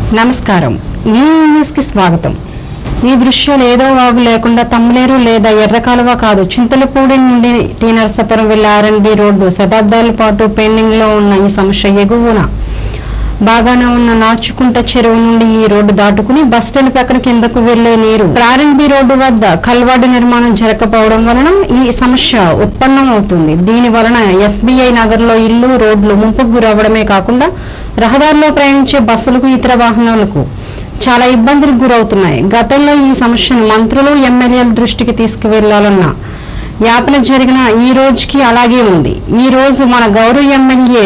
నమస్కారం ఈ న్యూస్ కి స్వాగతం ఈ దృశ్యాలు ఏదో వాగు లేకుండా తమ్మలేరు లేదా ఎర్ర కాలువ కాదు చింతలపూడి నుండి టీ నరసాపురం వెళ్లే ఆర్ఎన్బి రోడ్డు శతాబ్దాల పాటు పెండింగ్ లో ఉన్న ఈ సమస్య ఎగువన బాగానే ఉన్న నాచుకుంట చెరువు నుండి ఈ రోడ్డు దాటుకుని బస్టాండ్ పక్కన కిందకు వెళ్లే నీరు ఆర్ఎన్బి రోడ్డు వద్ద కల్వాడు నిర్మాణం జరగకపోవడం వలన ఈ సమస్య ఉత్పన్నం అవుతుంది దీని వలన ఎస్బీఐ నగర్ లో ఇల్లు రోడ్లు ముంపుకు గురవ్వడమే కాకుండా రహదారిలో ప్రయాణించే బస్సులకు ఇతర వాహనాలకు చాలా ఇబ్బందులకు గురవుతున్నాయి గతంలో ఈ సమస్యను మంత్రులు ఎమ్మెల్యేల దృష్టికి తీసుకువెళ్లాలన్న యాతన జరిగిన ఈ రోజుకి అలాగే ఉంది ఈ రోజు మన గౌరవ ఎమ్మెల్యే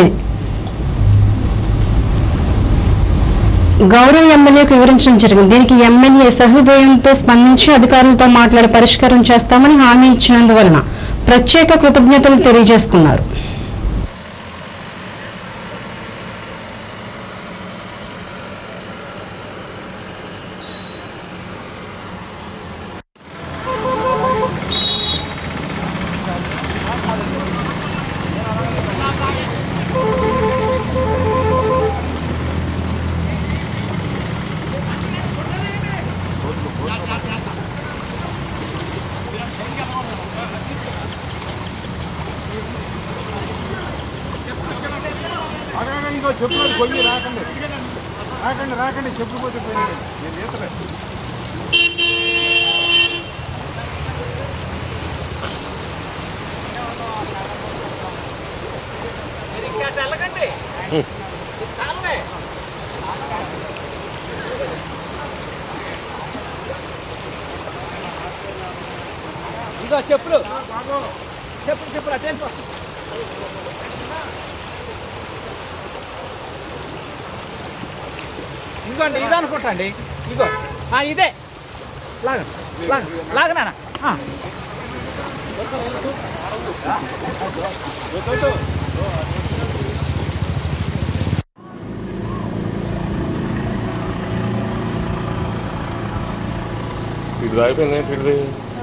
గౌరవ ఎమ్మెల్యేకు వివరించడం జరిగింది దీనికి ఎమ్మెల్యే సహృదయంతో స్పందించి అధికారులతో మాట్లాడి పరిష్కారం చేస్తామని హామీ ఇచ్చినందువలన ప్రత్యేక కృతజ్ఞతలు తెలియజేసుకున్నారు రాకండి ఇంకో చెప్పులు పొయ్యి రాకండి రాకండి రాకండి చెప్పులు పోతే పోయింది నేను చేతలే ఇదిగో చెప్పులు చెప్పులు చెప్పులు అటెండ్ ఇదిగోండి ఇది అనుకుంటండి ఇదిగో ఆ, ఇదే లాగ లాగ లాగనా ఇటు అయిపోయింది ఏంటి ఇటుది